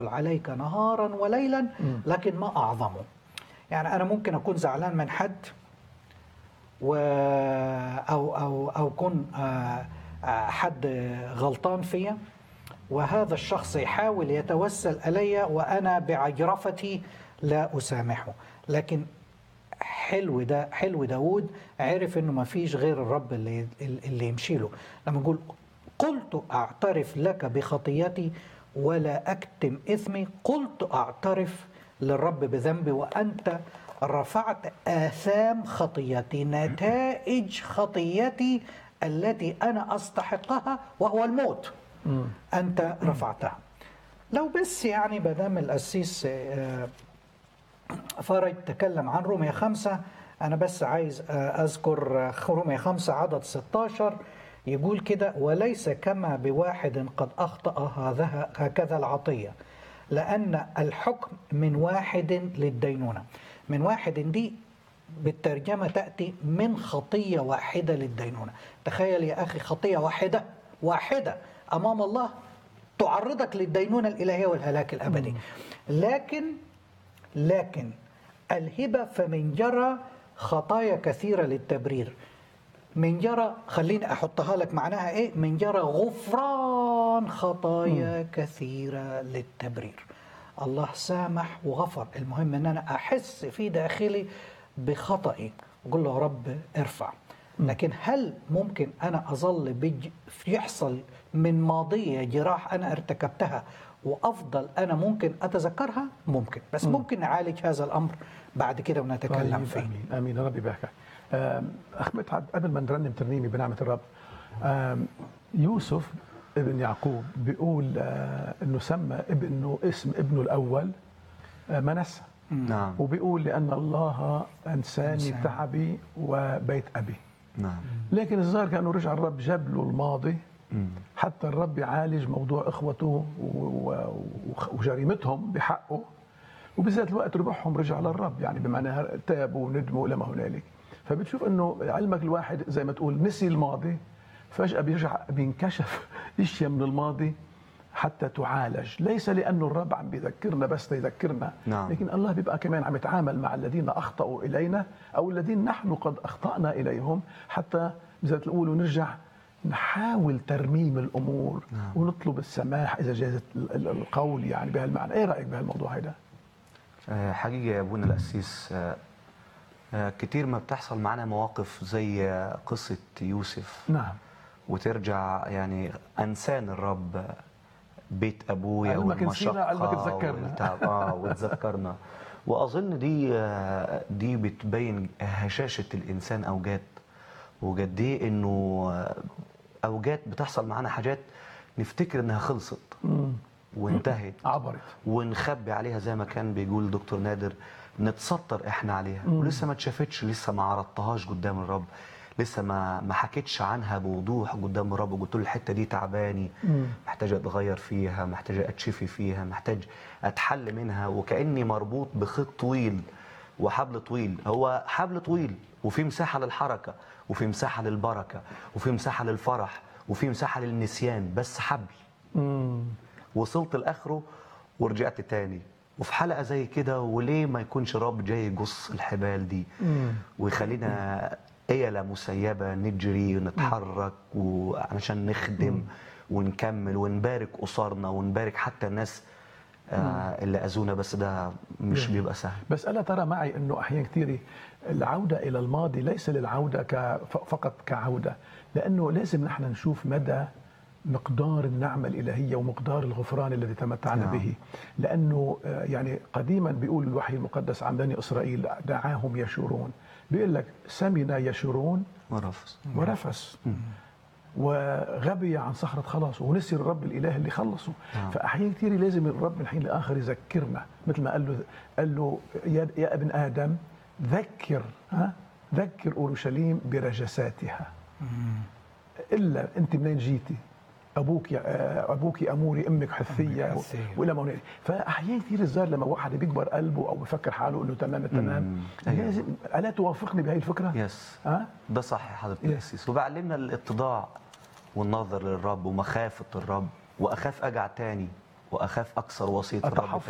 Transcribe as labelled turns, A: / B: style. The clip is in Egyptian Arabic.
A: عليك نهارا وليلا لكن ما أعظمه يعني أنا ممكن أكون زعلان من حد و أو أو أو أكون آه، آه، حد غلطان فيا وهذا الشخص يحاول يتوسل إلي وأنا بعجرفتي لا أسامحه لكن حلو ده حلو داود عرف انه ما فيش غير الرب اللي اللي يمشي له لما نقول قلت اعترف لك بخطيتي ولا اكتم اثمي قلت اعترف للرب بذنبي وانت رفعت اثام خطيتي نتائج خطيتي التي انا استحقها وهو الموت انت رفعتها لو بس يعني بدام القسيس آه، فرج تكلم عن رومية خمسة أنا بس عايز أذكر رومية خمسة عدد 16 يقول كده وليس كما بواحد قد أخطأ هذا هكذا العطية لأن الحكم من واحد للدينونة من واحد دي بالترجمة تأتي من خطية واحدة للدينونة تخيل يا أخي خطية واحدة واحدة أمام الله تعرضك للدينونة الإلهية والهلاك الأبدي لكن لكن الهبة فمن جرى خطايا كثيرة للتبرير من جرى خليني أحطها لك معناها إيه من جرى غفران خطايا كثيرة للتبرير الله سامح وغفر المهم أن أنا أحس في داخلي بخطئي أقول له رب ارفع لكن هل ممكن أنا أظل بج... يحصل من ماضية جراح أنا ارتكبتها وافضل انا ممكن اتذكرها ممكن بس ممكن نعالج هذا الامر بعد كده ونتكلم
B: طيب
A: فيه
B: امين امين يا رب يباركك آم، اخ مدحت قبل ما نرنم ترنيمي بنعمه الرب آم، يوسف ابن يعقوب بيقول آه، انه سمى ابنه اسم ابنه الاول آه، منسى
C: نعم
B: وبيقول لان الله انساني
A: أنساني.
B: تعبي وبيت ابي
C: نعم
B: لكن الظاهر كانه رجع الرب جاب له الماضي حتى الرب يعالج موضوع اخوته و- و- وجريمتهم بحقه وبذات الوقت ربحهم رجع للرب يعني بمعنى تابوا وندموا الى ما هنالك فبتشوف انه علمك الواحد زي ما تقول نسي الماضي فجاه بيرجع بينكشف اشياء من الماضي حتى تعالج ليس لانه الرب عم بيذكرنا بس ليذكرنا
C: نعم.
B: لكن الله بيبقى كمان عم يتعامل مع الذين اخطاوا الينا او الذين نحن قد اخطانا اليهم حتى زي ما تقولوا نرجع نحاول ترميم الامور
C: نعم.
B: ونطلب السماح اذا جاز ال- ال- القول يعني بهالمعنى ايه رايك بهالموضوع هيدا
C: آه، حقيقة يا ابونا القسيس آه، آه، كتير ما بتحصل معنا مواقف زي آه، قصة يوسف
B: نعم
C: وترجع يعني أنسان الرب آه، بيت أبويا
B: علمك نسينا،
C: والمشقة
B: علمك تذكرنا.
C: والتعب آه وتذكرنا وأظن دي آه، دي بتبين هشاشة الإنسان أوجات وقد إيه إنه آه، أوجات بتحصل معانا حاجات نفتكر إنها خلصت وانتهت
B: عبرت
C: ونخبي عليها زي ما كان بيقول دكتور نادر نتستر احنا عليها ولسه ما اتشافتش لسه ما عرضتهاش قدام الرب لسه ما ما حكيتش عنها بوضوح قدام الرب وقلت له الحته دي تعباني محتاج اتغير فيها محتاج اتشفي فيها محتاج اتحل منها وكاني مربوط بخيط طويل وحبل طويل هو حبل طويل وفي مساحه للحركه وفي مساحه للبركه وفي مساحه للفرح وفي مساحه للنسيان بس حبل وصلت لاخره ورجعت تاني وفي حلقه زي كده وليه ما يكونش الرب جاي يجص الحبال دي ويخلينا ايلة مسيبه نجري ونتحرك وعشان نخدم ونكمل ونبارك اسرنا ونبارك حتى الناس آه اللي اذونا بس ده مش بيبقى سهل
B: بس الا ترى معي انه احيانا كثير العوده الى الماضي ليس للعوده ك- ف- فقط كعوده لانه لازم نحن نشوف مدى مقدار النعمه الالهيه ومقدار الغفران الذي تمتعنا
C: نعم.
B: به لانه آه، يعني قديما بيقول الوحي المقدس عن بني اسرائيل دعاهم يشورون بيقول لك سمن يشورون
C: ورفض
B: ورفس وغبي عن صخرة خلاص ونسي الرب الإله اللي خلصه
C: نعم.
B: فأحيانا كثير لازم الرب من حين لآخر يذكرنا مثل ما قال له قال له يا, يا ابن آدم ذكر ها ذكر أورشليم برجساتها إلا أنت منين جيتي ابوك آه، ابوك اموري امك حثيه
A: أمك حثية.
B: والى ما هنالك فاحيانا كثير الزار لما واحد بيكبر قلبه او بفكر حاله انه تمام التمام
C: مم. أيوة.
B: لازم الا توافقني بهي الفكره؟
C: يس
B: ها؟
C: ده صح يا حضرة
B: Yes.
C: القسيس وبعلمنا الاتضاع والنظر للرب ومخافة الرب وأخاف أجع تاني واخاف اكثر وصيه الرب
B: اتحفظ